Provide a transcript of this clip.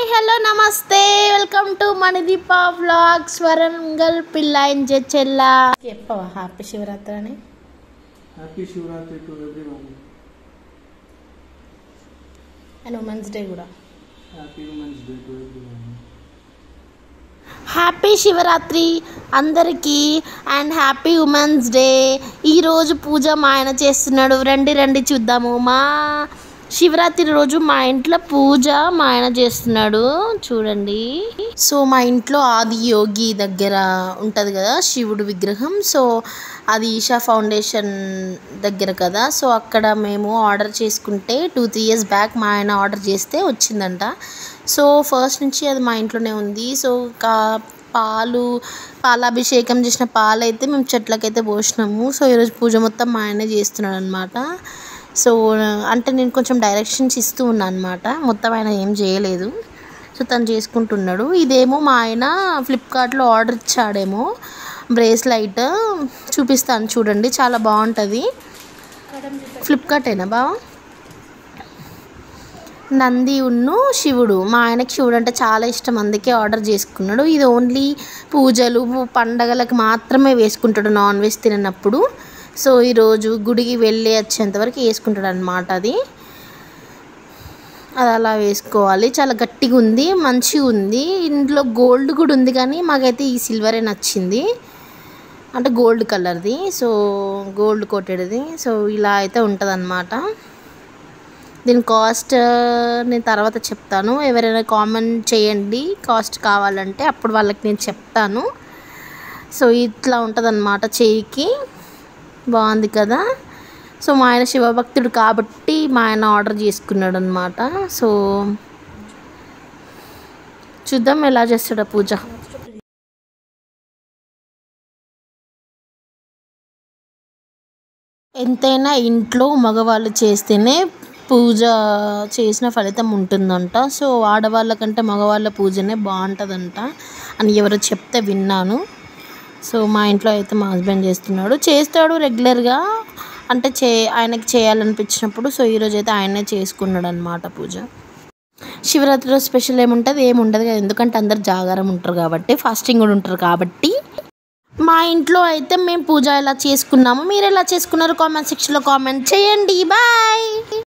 hello నమస్తే welcome to Manideepa vlogs Warangal పిల్లాయిన్ చెల్ల చెప్పవా హ్యాపీ శివరాత్రి అని happy Shivaratri to everyone and women's day కూడా happy women's day to everyone happy Shivaratri అందరికీ అండ్ హ్యాపీ ఉమెన్స్ డే ఈరోజు పూజ మా ఆయన చేస్తున్నాడు రండి రండి చూద్దాము మా శివరాత్రి రోజు మా ఇంట్లో పూజ మా ఆయన చేస్తున్నాడు చూడండి సో మా ఇంట్లో ఆది యోగి దగ్గర ఉంటుంది కదా శివుడు విగ్రహం సో అది ఈషా ఫౌండేషన్ దగ్గర కదా సో అక్కడ మేము ఆర్డర్ చేసుకుంటే టూ త్రీ ఇయర్స్ బ్యాక్ మా ఆయన ఆర్డర్ చేస్తే వచ్చిందంట సో ఫస్ట్ నుంచి అది మా ఇంట్లోనే ఉంది సో కా పాలు పాలాభిషేకం చేసిన పాలు అయితే మేము చెట్లకైతే పోసినాము సో ఈరోజు పూజ మొత్తం మా ఆయనే చేస్తున్నాడు అనమాట సో అంటే నేను కొంచెం డైరెక్షన్స్ ఇస్తూ ఉన్నాను అనమాట మొత్తం ఆయన ఏం చేయలేదు సో తను చేసుకుంటున్నాడు ఇదేమో మా ఆయన ఫ్లిప్కార్ట్లో ఆర్డర్ ఇచ్చాడేమో బ్రేస్లైట్ చూపిస్తాను చూడండి చాలా బాగుంటుంది ఫ్లిప్కార్టేనా బావా నంది ఉన్ను శివుడు మా ఆయనకి శివుడు అంటే చాలా ఇష్టం అందుకే ఆర్డర్ చేసుకున్నాడు ఇది ఓన్లీ పూజలు పండగలకు మాత్రమే వేసుకుంటాడు నాన్ వెజ్ తిననప్పుడు సో ఈరోజు గుడికి వెళ్ళి వచ్చేంత వరకు వేసుకుంటాడు అనమాట అది అది అలా వేసుకోవాలి చాలా గట్టిగా ఉంది మంచిగా ఉంది ఇందులో గోల్డ్ కూడా ఉంది కానీ మాకైతే ఈ సిల్వరే నచ్చింది అంటే గోల్డ్ కలర్ది సో గోల్డ్ కోటెడ్ది సో ఇలా అయితే ఉంటుంది దీని కాస్ట్ నేను తర్వాత చెప్తాను ఎవరైనా కామెంట్ చేయండి కాస్ట్ కావాలంటే అప్పుడు వాళ్ళకి నేను చెప్తాను సో ఇట్లా ఉంటుంది అనమాట చేయికి బాగుంది కదా సో మా ఆయన శివభక్తుడు కాబట్టి మా ఆయన ఆర్డర్ చేసుకున్నాడు అనమాట సో చూద్దాం ఎలా చేస్తాడో పూజ ఎంతైనా ఇంట్లో మగవాళ్ళు చేస్తేనే పూజ చేసిన ఫలితం ఉంటుందంట సో ఆడవాళ్ళకంటే మగవాళ్ళ పూజనే బాగుంటుందంట అని ఎవరో చెప్తే విన్నాను సో మా ఇంట్లో అయితే మా హస్బెండ్ చేస్తున్నాడు చేస్తాడు రెగ్యులర్గా అంటే చే ఆయనకి చేయాలనిపించినప్పుడు సో ఈరోజు అయితే ఆయనే చేసుకున్నాడు అనమాట పూజ శివరాత్రి రోజు స్పెషల్ ఏముంటుంది ఏముండదు కదా ఎందుకంటే అందరు జాగారం ఉంటారు కాబట్టి ఫాస్టింగ్ కూడా ఉంటారు కాబట్టి మా ఇంట్లో అయితే మేము పూజ ఎలా చేసుకున్నాము మీరు ఎలా చేసుకున్నారు కామెంట్ సెక్షన్లో కామెంట్ చేయండి బాయ్